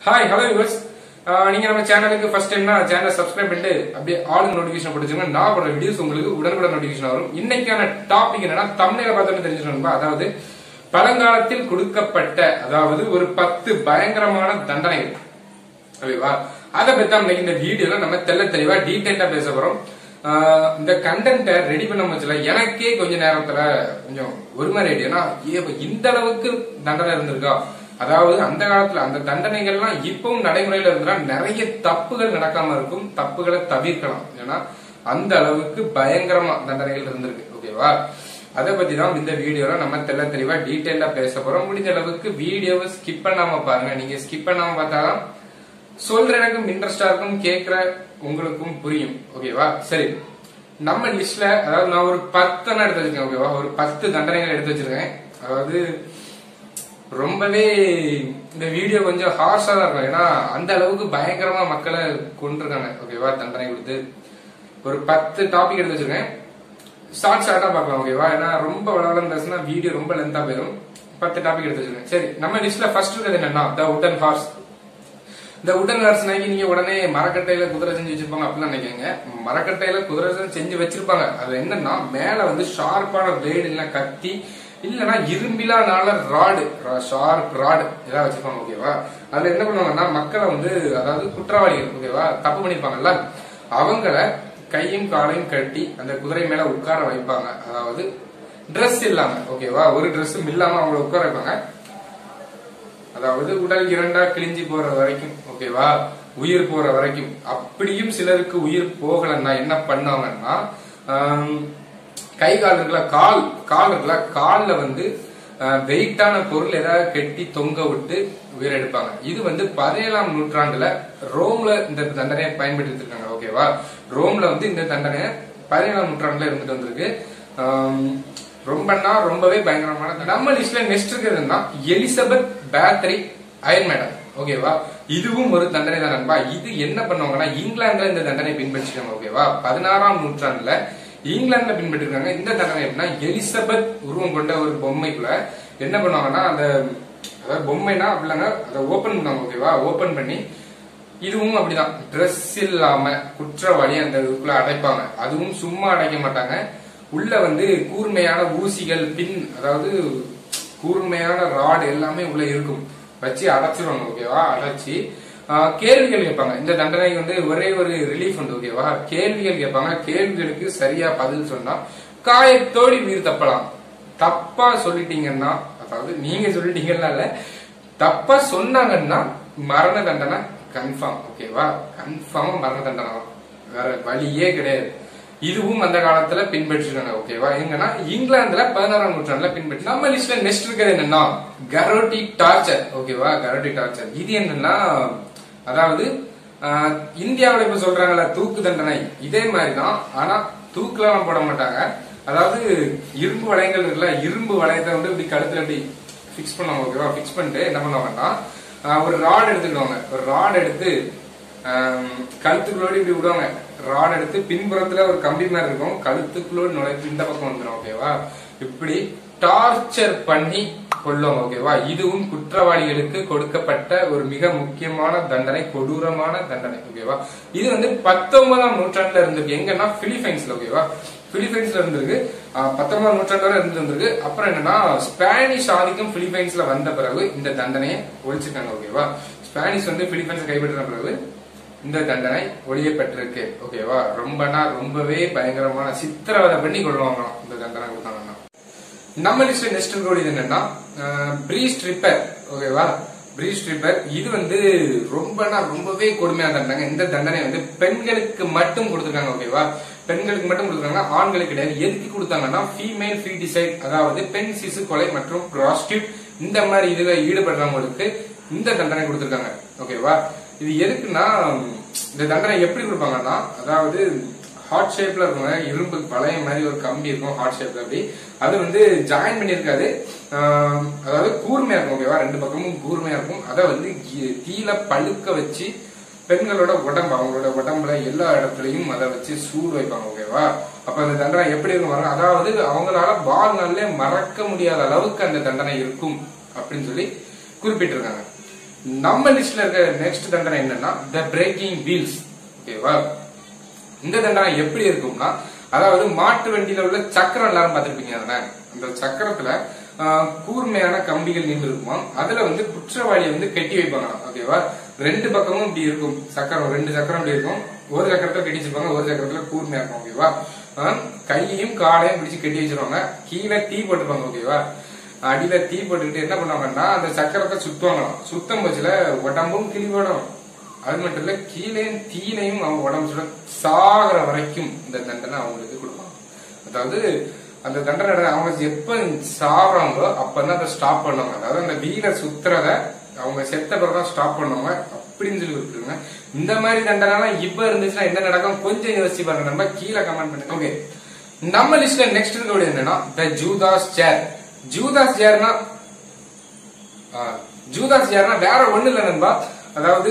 Hi hello viewers நீங்க நம்ம சேனலுக்கு ஃபர்ஸ்ட் டைம்னா சேனலை சப்ஸ்கிரைப் பண்ணிட்டு அப்படியே ஆளுங்க நோட்டிஃபிகேஷன் போட்டுச்சுங்க நான் போடுற வீடியோஸ் உங்களுக்கு உடனுக்குடன் நோட்டிஃபிகேஷன் வரும் இன்னைக்கான டாபிக் என்னன்னா தமிழக பார்த்தோன்னு தெரிஞ்சுக்கணும்பா அதாவது பழங்காலத்தில் கொடுக்கப்பட்ட அதாவது ஒரு பத்து பயங்கரமான தண்டனைகள் ஓகேவா அதை பத்தி தான் இன்னைக்கு இந்த வீடியோல நம்ம தெள்ள தெளிவா டீடைலா பேச போறோம் ஆஹ் இந்த கண்டென்ட்டை ரெடி பண்ண முடிச்சல எனக்கே கொஞ்ச நேரத்துல கொஞ்சம் ஒரு மாதிரி ஆயிடுச்சு. ஏன்னா ஏ, இப்ப இந்த அளவுக்கு தண்டனை இருந்திருக்கா அதாவது அந்த காலத்துல அந்த தண்டனைகள்லாம் இப்பவும் நடைமுறையில இருந்தா நிறைய தப்புகள் நடக்காம இருக்கும் தப்புகளை தவிர்க்கலாம் ஏன்னா அந்த அளவுக்கு பயங்கரமா தண்டனைகள் இருந்திருக்கு ஓகேவா அதை பத்தி தான் இந்த வீடியோல நம்ம தெள்ள தெளிவா டீடைலா பேச போறோம் முடிஞ்ச அளவுக்கு வீடியோவை ஸ்கிப் பண்ணாம பாருங்க நீங்க ஸ்கிப் பண்ணாம பார்த்தாதான் சொல்ற எனக்கும் இன்ட்ரெஸ்டா இருக்கும் கேட்கிற உங்களுக்கும் புரியும் ஓகேவா சரி நம்ம லிஸ்ட்ல அதாவது நான் ஒரு பத்தெல்லாம் எடுத்து வச்சிருக்கேன் ஓகேவா ஒரு பத்து தண்டனைகள் எடுத்து வச்சிருக்கேன் அதாவது ரொம்பவே இந்த வீடியோ கொஞ்சம் ஹார்ஷா தான் இருக்கும் ஏன்னா அந்த அளவுக்கு பயங்கரமா மக்களை கொண்டிருக்காங்க ஓகேவா தண்டனை கொடுத்து ஒரு பத்து டாபிக் எடுத்து வச்சிருக்கேன் ஷார்ட் ஷார்ட்டா பார்க்கலாம் ஓகேவா ஏன்னா ரொம்ப வளவளம் பேசினா வீடியோ ரொம்ப லென்த்தா போயிடும் பத்து டாபிக் எடுத்து வச்சிருக்கேன் சரி நம்ம லிஸ்ட்ல ஃபர்ஸ்ட் இருக்கிறது என்னன்னா த உடன் ஹார்ஸ் இந்த உடன் ஹார்ஸ் நாய்க்கு நீங்க உடனே மரக்கட்டையில குதிரை செஞ்சு வச்சிருப்பாங்க அப்படிலாம் நினைக்கங்க மரக்கட்டையில குதிரை செஞ்சு வச்சிருப்பாங்க அது என்னன்னா மேல வந்து ஷார்ப்பான பிளேடு இல்ல கத்தி இல்லனா இரும்பிலானால ராடு ஷார்ப் ராடு ஏதாவது வச்சிருப்பாங்க ஓகேவா அதுல என்ன பண்ணுவாங்கன்னா மக்களை வந்து அதாவது குற்றவாளிகள் ஓகேவா தப்பு பண்ணிருப்பாங்கல்ல அவங்கள கையும் காலையும் கட்டி அந்த குதிரை மேல உட்கார வைப்பாங்க அதாவது Dress இல்லாம ஓகேவா ஒரு ட்ரெஸ்ஸும் இல்லாம அவங்கள உட்கார வைப்பாங்க அதாவது உடல் இரண்டா கிழிஞ்சு போற வரைக்கும் ஓகேவா உயிர் போற வரைக்கும் அப்படியும் சிலருக்கு உயிர் போகலன்னா என்ன பண்ணுவாங்கன்னா ஆம், கை கால் இருக்குல்ல கால் கால் இருக்குல்ல கால்ல வந்து வெயிட்டான பொருள் ஏதாவது கட்டி தொங்க விட்டு உயிரெடுப்பாங்க இது வந்து பதினேழாம் நூற்றாண்டுல ரோம்ல இந்த தண்டனையை பயன்படுத்தி இருக்காங்க ஓகேவா ரோம்ல வந்து இந்த தண்டனை பதினேழாம் நூற்றாண்டுல இருந்துட்டு வந்திருக்கு ஆம், ரொம்பன்னா ரொம்பவே பயங்கரமான தண்டனை. நம்ம லிஸ்ட்ல நெக்ஸ்ட் இருக்கிறதுனா எலிசபெத் பேத்ரி அயன் மேடம் ஓகேவா இதுவும் ஒரு தண்டனை தான் நண்பா இது என்ன பண்ணுவாங்கன்னா இங்கிலாந்துல இந்த தண்டனை பின்பற்றிருக்காங்க ஓகேவா பதினாறாம் நூற்றாண்டுல இங்கிலாந்துல பின்பற்றிருக்காங்க இந்த தண்டனை எப்படின்னா எலிசபெத் உருவம் கொண்ட ஒரு பொம்மைக்குள்ள என்ன பண்ணுவாங்கன்னா அந்த அதாவது பொம்மைனா அப்படிலாங்க அதை ஓபன் பண்ணுவாங்க ஓகேவா ஓபன் பண்ணி இதுவும் அப்படிதான் Dress இல்லாம குற்றவாளி அந்த இதுக்குள்ள அடைப்பாங்க அதுவும் சும்மா அடைக்க மாட்டாங்க உள்ள வந்து கூர்மையான ஊசிகள் பின் அதாவது கூர்மையான ராடு எல்லாமே உள்ள இருக்கும் வச்சு அடைச்சிருவாங்க ஓகேவா அடைச்சி ஆஹ், கேள்விகள் கேட்பாங்க இந்த தண்டனைக்கு வந்து ஒரே ஒரு ரிலீஃப் உண்டு ஓகேவா கேள்விகள் கேட்பாங்க கேள்விகளுக்கு சரியா பதில் சொன்னா காயத்தோடி உயிர் தப்பலாம் தப்பா சொல்லிட்டீங்கன்னா அதாவது நீங்க சொல்லிட்டீங்கன்னா இல்ல தப்பா சொன்னாங்கன்னா மரண தண்டனை கன்ஃபார்ம் ஓகேவா கன்ஃபார்மா மரண தண்டனை தான் வேற வழியே கிடையாது இதுவும் அந்த காலத்துல பின்பற்றிருக்காங்க ஓகேவா எங்கன்னா இங்கிலாந்துல பதினாறாம் நூற்றாண்டுல பின்பற்றி நம்ம லிஸ்ட்ல நெக்ஸ்ட் இருக்கிறது என்னன்னா கரோட்டி டார்ச்சர் ஓகேவா கரோட்டி டார்ச்சர் இது என்னன்னா அதாவது ஆஹ், இந்தியாவுல இப்ப சொல்றாங்கல்ல தூக்கு தண்டனை இதே மாதிரிதான் ஆனா தூக்குலாம் போட மாட்டாங்க அதாவது இரும்பு வளையங்கள் இருக்குல்ல இரும்பு வளையத்தை வந்து இப்படி கழுத்துல இப்படி ஃபிக்ஸ் பண்ணுவாங்க ஓகேவா ஃபிக்ஸ் பண்ணிட்டு என்ன பண்ணுவாங்கன்னா ஆஹ், ஒரு ராட் எடுத்துக்கிடுவாங்க ஒரு ராட் எடுத்து ஆம், கழுத்துக்குள்ளோடு இப்படி விடுவாங்க ராட் எடுத்து பின்புறத்துல ஒரு கம்பி மாதிரி இருக்கும் கழுத்துக்குள்ளோடு நுழைத்து இந்த பக்கம் வந்துடும் ஓகேவா இப்படி டார்ச்சர் பண்ணி கொள்ளுவாங்க ஓகேவா இதுவும் குற்றவாளிகளுக்கு கொடுக்கப்பட்ட ஒரு மிக முக்கியமான தண்டனை கொடூரமான தண்டனை ஓகேவா இது வந்து பத்தொன்பதாம் நூற்றாண்டுல இருந்திருக்கு எங்கன்னா பிலிப்பைன்ஸ்ல ஓகேவா பிலிப்பைன்ஸ்ல இருந்திருக்கு ஆஹ், பத்தொன்பதாம் நூற்றாண்டு வரை இருந்து வந்திருக்கு அப்புறம் என்னன்னா ஸ்பானிஷ் ஆதிக்கம் பிலிப்பைன்ஸ்ல வந்த பிறகு இந்த தண்டனையை ஒழிச்சிருக்காங்க ஓகேவா ஸ்பானிஷ் வந்து பிலிப்பைன்ஸ் கைப்பற்றின பிறகு இந்த தண்டனை ஒழியப்பட்டிருக்கு ஓகேவா ரொம்பனா ரொம்பவே பயங்கரமான சித்திரவதை பண்ணி கொள்வாங்களாம் இந்த தண்டனை கொடுத்தாங்கன்னா நம்ம லிஸ்ட்ல நெக்ஸ்ட் இருக்கக்கூடியது என்னன்னா பிரீஸ் ட்ரிப்பர் ஓகேவா பிரீஸ் ட்ரிப்பர் இது வந்து ரொம்பனா ரொம்பவே கொடுமையான தண்டனை இந்த தண்டனை வந்து பெண்களுக்கு மட்டும் கொடுத்துருக்காங்க ஓகேவா பெண்களுக்கு மட்டும் கொடுத்துருக்காங்க ஆண்களுக்கு கிடையாது எதுக்கு கொடுத்தாங்கன்னா ஃபீமேல் ஃபீட்டிசைட் அதாவது பெண் சிசு கொலை மற்றும் ப்ராஸ்டியூட் இந்த மாதிரி இதுல ஈடுபடுறவங்களுக்கு இந்த தண்டனை கொடுத்துருக்காங்க ஓகேவா இது எதுக்குன்னா இந்த தண்டனை எப்படி கொடுப்பாங்கன்னா அதாவது ஹார்ட் ஷேப்ல இருக்குங்க இரும்பு பழைய மாதிரி ஒரு கம்பி இருக்கும் ஹார்ட் ஷேப்ல அப்படி அது வந்து ஜாயின் பண்ணியிருக்காது ஆஹ் அதாவது கூர்மையா இருக்கும் ஓகேவா ரெண்டு பக்கமும் கூர்மையா இருக்கும் அதை வந்து கீ- தீல பழுக்க வச்சு பெண்களோட உடம்பு அவங்களோட உடம்புல எல்லா இடத்துலயும் அதை வச்சு சூடு வைப்பாங்க ஓகேவா அப்ப அந்த தண்டனை எப்படி இருக்கும் பாருங்க அதாவது அவங்களால வாழ்நாள்ல மறக்க முடியாத அளவுக்கு அந்த தண்டனை இருக்கும் அப்படின்னு சொல்லி குறிப்பிட்டிருக்காங்க நம்ம லிஸ்ட்ல இருக்க நெக்ஸ்ட் தண்டனை என்னன்னா த பிரேக்கிங் வீல்ஸ் ஓகேவா இந்த தண்டனை எப்படி இருக்கும்னா அதாவது மாட்டு வண்டியில உள்ள சக்கரம் எல்லாரும் பார்த்திருப்பீங்க தானே அந்த சக்கரத்துல ஆஹ், கூர்மையான கம்பிகள் நின்று இருக்குமா அதுல வந்து குற்றவாளியை வந்து கட்டி வைப்பாங்க ஓகேவா ரெண்டு பக்கமும் இப்படி இருக்கும் சக்கரம் ரெண்டு சக்கரம் இப்படி இருக்கும் ஒரு சக்கரத்துல கட்டி வச்சிருப்பாங்க ஒரு சக்கரத்துல கூர்மையா இருக்கும் ஓகேவா ஆஹ், கையையும் காலையும் பிடிச்சு கட்டி வச்சிருவாங்க கீழே தீ போட்டுருப்பாங்க ஓகேவா அடியில தீ போட்டுக்கிட்டு என்ன பண்ணுவாங்கன்னா அந்த சக்கரத்தை சுத்துவாங்களாம் சுத்தம் போச்சுல உடம்பும் கிளிபடும் அது மட்டும் இல்ல கீழே தீனையும் அவங்க உடம்பு சுட சாகிற வரைக்கும் இந்த தண்டனை அவங்களுக்கு கொடுப்பாங்க அதாவது அந்த தண்டனை அவங்க எப்ப சாகுறாங்களோ அப்பதான் அதை ஸ்டாப் பண்ணுவாங்க அதாவது அந்த வீலை சுத்துறத அவங்க செத்த பிறகுதான் ஸ்டாப் பண்ணுவாங்க அப்படின்னு சொல்லி கொடுத்துருங்க இந்த மாதிரி தண்டனை இப்ப இருந்துச்சுன்னா என்ன நடக்கும் கொஞ்சம் யோசிச்சு பாருங்க நம்ம கீழே கமெண்ட் பண்ணுங்க ஓகே நம்ம லிஸ்ட்ல நெக்ஸ்ட் இருக்கக்கூடிய என்னன்னா த ஜூதாஸ் சேர் ஜூதாஸ் சேர்னா ஜூதாஸ் சேர்னா வேற ஒண்ணு இல்ல நண்பா அதாவது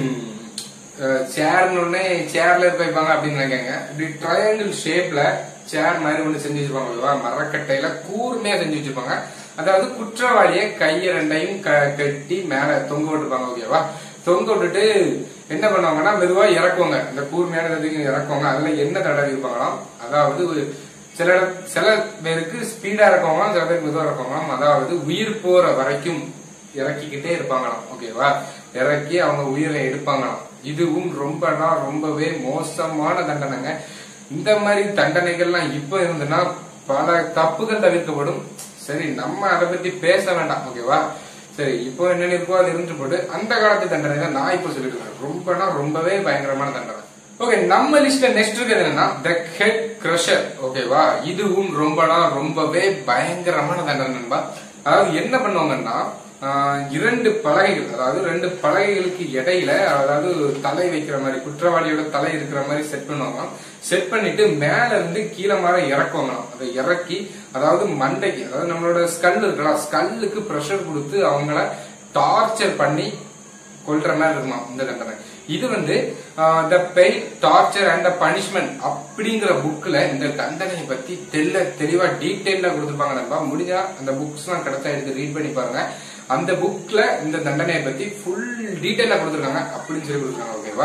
சேர்னு உடனே சேர்ல இருக்க வைப்பாங்க அப்படின்னு நினைக்காங்க இப்படி ட்ரையாங்கிள் ஷேப்ல சேர் மாதிரி ஒண்ணு செஞ்சு வச்சிருப்பாங்க ஓகேவா மரக்கட்டையில கூர்மையா செஞ்சு வச்சிருப்பாங்க அதாவது குற்றவாளியை கைய ரெண்டையும் க- கட்டி மேல தொங்க விட்டுருப்பாங்க ஓகேவா தொங்க விட்டுட்டு என்ன பண்ணுவாங்கன்னா மெதுவா இறக்குவாங்க இந்த கூர்மையான இதுக்கு இறக்குவாங்க அதுல என்ன தடவை இருப்பாங்களாம் அதாவது ஒரு சில இட- சில பேருக்கு ஸ்பீடா இறக்குவாங்களாம் சில பேருக்கு மெதுவா இறக்குவாங்களாம் அதாவது உயிர் போற வரைக்கும் இறக்கிக்கிட்டே இருப்பாங்களாம் ஓகேவா இறக்கி அவங்க உயிரை எடுப்பாங்களாம் இதுவும் ரொம்பனா ரொம்பவே மோசமான தண்டனைங்க இந்த மாதிரி தண்டனைகள்லாம் இப்ப இருந்துன்னா பல தப்புகள் தவிர்க்கப்படும் சரி நம்ம அதை பத்தி பேச வேண்டாம் ஓகேவா சரி இப்போ என்ன இருக்கோ அது இருந்துட்டு போட்டு அந்த காலத்து தண்டனை தான் நான் இப்ப சொல்லிருக்கேன் ரொம்பனா ரொம்பவே பயங்கரமான தண்டனை ஓகே நம்ம லிஸ்ட்ல நெக்ஸ்ட் இருக்கிறது என்னன்னா த ஹெட் கிரஷர் ஓகேவா இதுவும் ரொம்பனா ரொம்பவே பயங்கரமான தண்டனை நண்பா அதாவது என்ன பண்ணுவாங்கன்னா ஆஹ், இரண்டு பலகைகள் அதாவது ரெண்டு பலகைகளுக்கு இடையில அதாவது தலை வைக்கிற மாதிரி குற்றவாளியோட தலை இருக்கிற மாதிரி செட் பண்ணுவாங்க செட் பண்ணிட்டு மேல இருந்து கீழே மாதிரி இறக்குவாங்களாம் அதை இறக்கி அதாவது மண்டைக்கு அதாவது நம்மளோட ஸ்கல் இருக்கலாம் ஸ்கல்லுக்கு ப்ரெஷர் கொடுத்து அவங்கள டார்ச்சர் பண்ணி கொல்ற மாதிரி இருக்குமா இந்த தண்டனை இது வந்து த பெய் டார்ச்சர் அண்ட் த பனிஷ்மெண்ட் அப்படிங்கிற புக்ல இந்த தண்டனையை பத்தி தெல்ல தெளிவா டீட்டெயிலா கொடுத்துருப்பாங்க நண்பா முடிஞ்சா அந்த புக்ஸ் எல்லாம் கிடைச்சா எடுத்து ரீட் பண்ணி பாருங்க அந்த புக்ல இந்த தண்டனையை பத்தி ஃபுல் டீட்டெயிலா கொடுத்துருக்காங்க அப்படின்னு சொல்லி கொடுத்துருக்காங்க ஓகேவா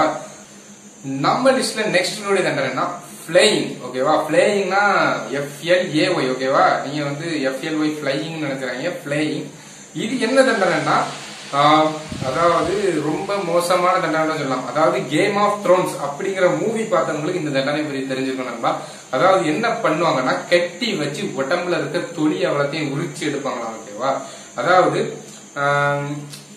நம்ம லிஸ்ட்ல நெக்ஸ்ட் தண்டனைனா ஃபிளையிங் ஓகேவா ஃபிளையிங்னா எஃப்எல் ஏஒய் ஓகேவா நீங்க வந்து எஃப்எல் ஒய் ஃபிளையிங் நினைக்கிறாங்க ஃபிளையிங் இது என்ன தண்டனைன்னா ஆஹ், அதாவது ரொம்ப மோசமான தண்டனை சொல்லலாம் அதாவது கேம் ஆஃப் த்ரோன்ஸ் அப்படிங்கிற மூவி பார்த்தவங்களுக்கு இந்த தண்டனை பற்றி தெரிஞ்சுக்கணும் நண்பா அதாவது என்ன பண்ணுவாங்கன்னா கட்டி வச்சு உடம்புல இருக்க தொலி அவ்வளத்தையும் உரிச்சு எடுப்பாங்களாம் ஓகேவா அதாவது ஆஹ்,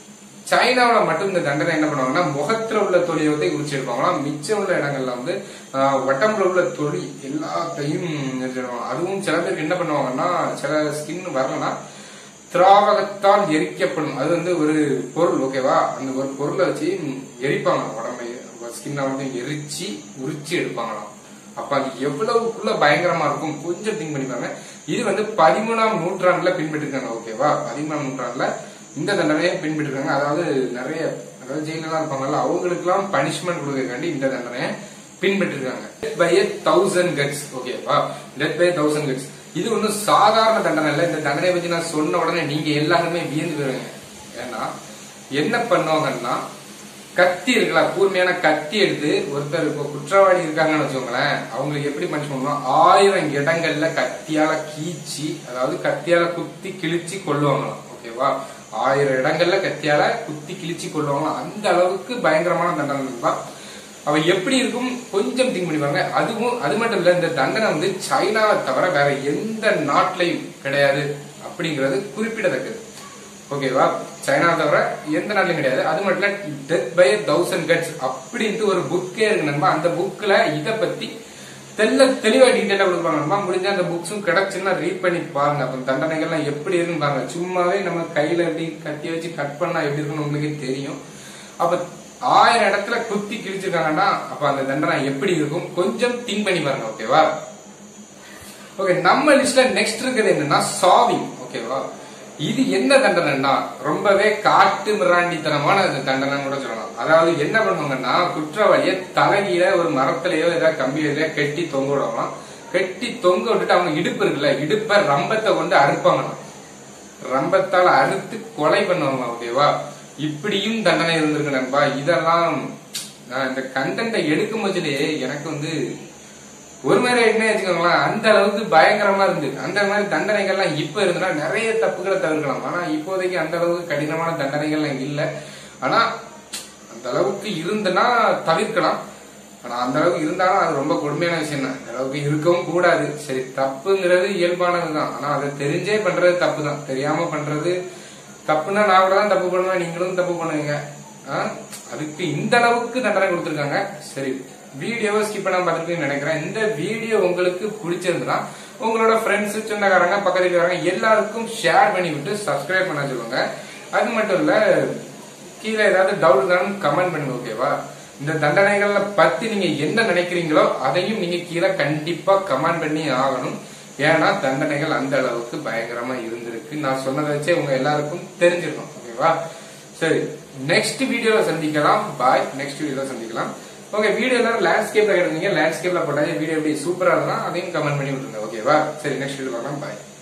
சைனாவுல மட்டும் இந்த தண்டனை என்ன பண்ணுவாங்கன்னா முகத்துல உள்ள தொலியை வந்து உரிச்சு எடுப்பாங்களாம் மிச்சம் உள்ள இடங்கள்ல வந்து ஆஹ், உடம்புல உள்ள தொலி எல்லாத்தையும் எடுத்துடுவாங்க. அதுவும் சில பேருக்கு என்ன பண்ணுவாங்கன்னா சில ஸ்கின் வரலன்னா திராவகத்தால் எரிக்கப்படும் அது வந்து ஒரு பொருள் ஓகேவா அந்த ஒரு பொருளை வச்சு எரிப்பாங்க உடம்பை ஸ்கின்னை வந்து எரிச்சு உரிச்சு எடுப்பாங்களாம் அப்ப அது எவ்வளவுக்குள்ள பயங்கரமா இருக்கும் கொஞ்சம் திங்க் பண்ணி பாருங்க இது வந்து பதிமூணாம் நூற்றாண்டுல பின்பற்றிருக்காங்க ஓகேவா பதிமூணாம் நூற்றாண்டுல இந்த தண்டனையை பின்பற்றிருக்காங்க அதாவது நிறைய அதாவது ஜெயிலெல்லாம் இருப்பாங்கல்ல அவங்களுக்கு எல்லாம் பனிஷ்மெண்ட் கொடுக்கறதுக்காண்டி இந்த தண்டனையை பின்பற்றிருக்காங்க பை தௌசண்ட் கட்ஸ் ஓகேவா டெத் பை தௌசண்ட் கட்ஸ் இது ஒன்றும் சாதாரண தண்டனை இல்லை இந்த தண்டனை பத்தி நான் சொன்ன உடனே நீங்க எல்லாருமே வியந்து போயிருங்க ஏன்னா என்ன பண்ணுவாங்கன்னா கத்தி இருக்குல்ல கூர்மையான கத்தி எடுத்து ஒருத்தர் இப்போ குற்றவாளி இருக்காங்கன்னு வச்சுக்கோங்களேன் அவங்களுக்கு எப்படி பனிஷ் பண்ணுவோம் ஆயிரம் இடங்கள்ல கத்தியால கீச்சி அதாவது கத்தியால குத்தி கிழிச்சு கொள்ளுவாங்களாம் ஓகேவா ஆயிரம் இடங்கள்ல கத்தியால குத்தி கிழிச்சு கொள்ளுவாங்களாம் அந்த அளவுக்கு பயங்கரமான தண்டனை தான் அவ எப்படி இருக்கும் கொஞ்சம் திங்க் பண்ணி பாருங்க அதுவும் அது மட்டும் இல்ல இந்த தண்டனை வந்து சைனாவை தவிர வேற எந்த நாட்டிலையும் கிடையாது அப்படிங்கிறது குறிப்பிடத்தக்கது ஓகேவா சைனா தவிர எந்த நாட்டிலும் கிடையாது அது மட்டும் இல்ல டெத் பை தௌசண்ட் கட்ஸ் அப்படின்ட்டு ஒரு புக்கே இருக்கு நண்பா அந்த புக்ல இத பத்தி தெல்ல தெளிவா டீட்டெயிலா கொடுப்பாங்க நண்பா முடிஞ்சா அந்த புக்ஸும் கிடைச்சுன்னா ரீட் பண்ணி பாருங்க அப்ப தண்டனைகள்லாம் எப்படி இருக்குன்னு பாருங்க சும்மாவே நம்ம கையில எப்படி கத்தி வச்சு கட் பண்ணா எப்படி இருக்குன்னு உங்களுக்கே தெரியும் அப்ப ஆயிரம் இடத்துல குத்தி கிழிச்சிருக்காங்கன்னா அப்ப அந்த தண்டனை எப்படி இருக்கும் கொஞ்சம் திங்க் பண்ணி பாருங்க ஓகேவா ஓகே நம்ம லிஸ்ட்ல நெக்ஸ்ட் இருக்கிறது என்னன்னா சாவிங் ஓகேவா இது என்ன தண்டனைன்னா ரொம்பவே காட்டு மிராண்டித்தனமான அந்த தண்டனைன்னு கூட சொல்லலாம் அதாவது என்ன பண்ணுவாங்கன்னா குற்றவாளிய தலைகீழ ஒரு மரத்திலேயோ ஏதாவது கம்பியிலேயோ கட்டி தொங்க விடுவாங்களாம் கட்டி தொங்க விட்டுட்டு அவங்க இடுப்பு இருக்குல்ல இடுப்ப ரம்பத்தை கொண்டு அறுப்பாங்களாம் ரம்பத்தால அறுத்து கொலை பண்ணுவாங்க ஓகேவா இப்படியும் தண்டனை இருந்திருக்கு நண்பா இதெல்லாம் நான் இந்த கண்டென்ட்டை எடுக்கும் போதுலயே எனக்கு வந்து ஒரு மாதிரி என்ன வச்சுக்கோங்களேன் அந்த அளவுக்கு பயங்கரமா இருந்து அந்த மாதிரி தண்டனைகள்லாம் இப்ப இருந்தனா நிறைய தப்புகளை தவிர்க்கலாம் ஆனா இப்போதைக்கு அந்த அளவுக்கு கடினமான தண்டனைகள்லாம் இல்ல ஆனா அந்த அளவுக்கு இருந்தனா தவிர்க்கலாம் ஆனா அந்த அளவுக்கு இருந்தாலும் அது ரொம்ப கொடுமையான விஷயம் தான் அந்த அளவுக்கு இருக்கவும் கூடாது சரி தப்புங்கிறது இயல்பானதுதான் ஆனா அதை தெரிஞ்சே பண்றது தப்பு தான் தெரியாம பண்றது தப்புன்னா நான் கூட தான் தப்பு பண்ணுவேன் நீங்களும் தப்பு பண்ணுவீங்க ஆ? அதுக்கு இந்த அளவுக்கு தண்டனை கொடுத்துருக்காங்க சரி வீடியோவை ஸ்கிப் பண்ணாம பார்த்துருப்பீங்கன்னு நினைக்கிறேன் இந்த வீடியோ உங்களுக்கு பிடிச்சிருந்தா உங்களோட ஃப்ரெண்ட்ஸ் சொந்தக்காரங்க பக்கத்து வீட்டுக்காரங்க எல்லாருக்கும் ஷேர் பண்ணி விட்டு சப்ஸ்கிரைப் பண்ண சொல்லுங்க அது மட்டும் இல்ல கீழே ஏதாவது டவுட் இருந்தாலும் கமெண்ட் பண்ணுங்க ஓகேவா இந்த தண்டனைகளை பத்தி நீங்க என்ன நினைக்கிறீங்களோ அதையும் நீங்க கீழே கண்டிப்பா கமெண்ட் பண்ணி ஆகணும் ஏன்னா தண்டனைகள் அந்த அளவுக்கு பயங்கரமா இருந்திருக்கு நான் சொன்னதை வச்சே உங்க எல்லாருக்கும் தெரிஞ்சிருக்கும் ஓகேவா சரி நெக்ஸ்ட் வீடியோல சந்திக்கலாம் பாய் நெக்ஸ்ட் வீடியோல சந்திக்கலாம் ஓகே வீடியோ எல்லாரும் லேண்ட்ஸ்கேப்ல கிடைந்தீங்க லேண்ட்ஸ்கேப்ல போட்டாலே வீடியோ எப்படி சூப்பரா இருந்தா அதையும் கமெண்ட் பண்ணி விட்டுருங்க ஓகேவா சரி நெக்ஸ்ட் வீடியோ பார்க்கலாம் பாய்